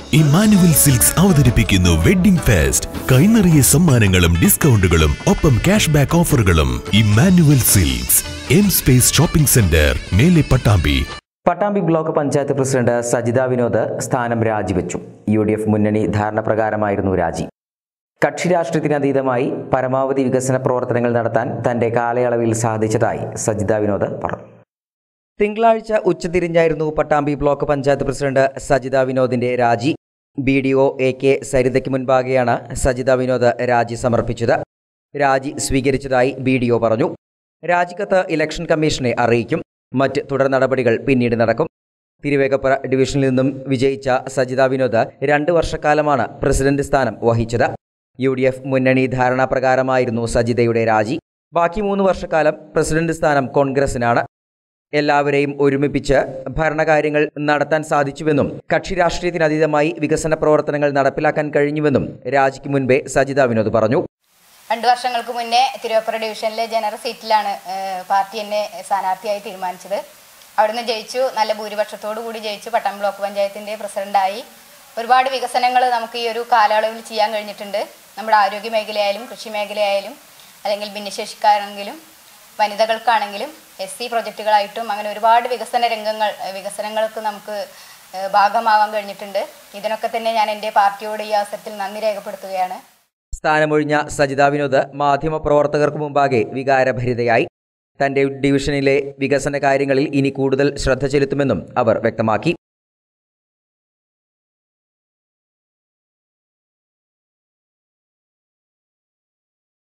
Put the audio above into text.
Emmanuel silks അവതരിപ്പിക്കുന്നു wedding fest കൈനിറിയ സമ്മാനങ്ങളും ഡിസ്കൗണ്ടുകളും ഒപ്പം ക്യാഷ് ബാക്ക് ഓഫറുകളും Emmanuel silks M space shopping centre മേലെ പട്ടാമ്പി പട്ടാമ്പി ബ്ലോക്ക് പഞ്ചായത്ത് പ്രസിഡന്റ് സജിത വിനോദ് സ്ഥാനം രാജിവെച്ചു യു ഡി എഫ് മുന്നണി ധാരണ പ്രകാരമായിരുന്നു രാജി കക്ഷി രാഷ്ട്രീയത്തിനതീതമായി പരമാവധി വികസന പ്രവർത്തനങ്ങൾ നടത്താൻ തന്റെ കാലയളവിൽ സാധിച്ചതായി സജിത വിനോദ് പറഞ്ഞു തിങ്കളാഴ്ച ഉച്ചതിരിഞ്ഞായിരുന്നു പട്ടാമ്പി ബ്ലോക്ക് പഞ്ചായത്ത് പ്രസിഡന്റ് സജിത വിനോദിന്റെ രാജി B D O A K സരിതയ്ക്ക് മുൻപാകെയാണ് സജിത വിനോദ് രാജി സമർപ്പിച്ചത് രാജി സ്വീകരിച്ചതായി ബി ഡി ഒ പറഞ്ഞു രാജിക്കത്ത് ഇലക്ഷൻ കമ്മീഷനെ അറിയിക്കും മറ്റ് തുടർ നടപടികൾ പിന്നീട് നടക്കും തിരുവേഗപ്പുറ ഡിവിഷനിൽ നിന്നും വിജയിച്ച സജിത വിനോദ് രണ്ട് വർഷക്കാലമാണ് പ്രസിഡന്റ് സ്ഥാനം വഹിച്ചത് യു ഡി എഫ് മുന്നണി ധാരണാപ്രകാരമായിരുന്നു സജിതയുടെ രാജി ബാക്കി മൂന്ന് വർഷക്കാലം പ്രസിഡന്റ് സ്ഥാനം കോൺഗ്രസിനാണ് എല്ലാവരെയും ഒരുമിപ്പിച്ച് ഭരണകാര്യങ്ങൾ നടത്താൻ സാധിച്ചുവെന്നും കക്ഷി രാഷ്ട്രീയത്തിനതീതമായി വികസന പ്രവർത്തനങ്ങൾ നടപ്പിലാക്കാൻ കഴിഞ്ഞുവെന്നും രാജിക്ക് മുൻപേ സജിത വിനോദ് പറഞ്ഞു രണ്ട് വർഷങ്ങൾക്ക് മുന്നേ തിരുവപ്പുറ ഡിവിഷനിലെ ജനറൽ സീറ്റിലാണ് ഏഹ്, പാർട്ടി എന്നെ സ്ഥാനാർത്ഥിയായി തീരുമാനിച്ചത് അവിടുന്ന് ജയിച്ചു നല്ല ഭൂരിപക്ഷത്തോടു കൂടി ജയിച്ചു പട്ടം ബ്ലോക്ക് പഞ്ചായത്തിൻ്റെ പ്രസിഡന്റായി ഒരുപാട് വികസനങ്ങൾ നമുക്ക് ഈ ഒരു കാലയളവിൽ ചെയ്യാൻ കഴിഞ്ഞിട്ടുണ്ട് നമ്മുടെ ആരോഗ്യ മേഖലയായാലും കൃഷി മേഖലയായാലും അല്ലെങ്കിൽ ഭിന്നശേഷിക്കാരെങ്കിലും വനിതകൾക്കാണെങ്കിലും എസ് സി പ്രൊജക്റ്റുകളായിട്ടും അങ്ങനെ ഒരുപാട് വികസന രംഗങ്ങൾ ഏഹ്, വികസനങ്ങൾക്ക് നമുക്ക് ഏഹ്, ഭാഗമാവാൻ കഴിഞ്ഞിട്ടുണ്ട് ഇതിനൊക്കെ തന്നെ ഞാൻ എൻ്റെ പാർട്ടിയോട് ഈ അവസരത്തിൽ നന്ദി രേഖപ്പെടുത്തുകയാണ് സ്ഥാനമൊഴിഞ്ഞ സജിത വിനോദ് മാധ്യമപ്രവർത്തകർക്ക് മുമ്പാകെ വികാരഭരിതയായി തന്റെ ഡിവിഷനിലെ വികസന കാര്യങ്ങളിൽ ഇനി കൂടുതൽ ശ്രദ്ധ ചെലുത്തുമെന്നും അവർ വ്യക്തമാക്കി